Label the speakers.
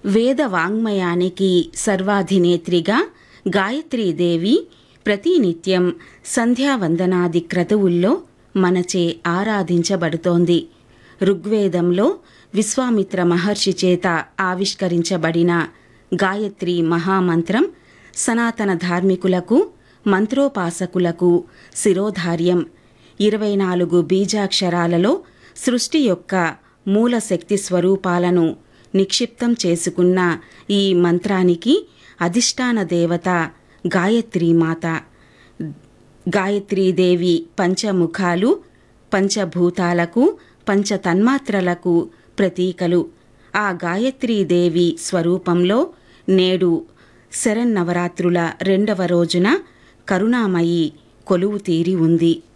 Speaker 1: వేద వాంగ్మయానికి సర్వాధినేత్రిగా గాయత్రీదేవి ప్రతినిత్యం సంధ్యావందనాది క్రతువుల్లో మనచే ఆరాధించబడుతోంది ఋగ్వేదంలో విశ్వామిత్ర మహర్షి చేత ఆవిష్కరించబడిన గాయత్రి మహామంత్రం సనాతన ధార్మికులకు మంత్రోపాసకులకు శిరోధార్యం ఇరవై నాలుగు బీజాక్షరాలలో సృష్టి యొక్క మూల శక్తి స్వరూపాలను నిక్షిప్తం చేసుకున్న ఈ మంత్రానికి అధిష్టాన దేవత గాయత్రీమాత గాయత్రీదేవి పంచముఖాలు పంచభూతాలకు పంచతన్మాత్రలకు ప్రతీకలు ఆ గాయత్రీదేవి స్వరూపంలో నేడు శరన్నవరాత్రుల రెండవ రోజున కరుణామయి కొలువు తీరి ఉంది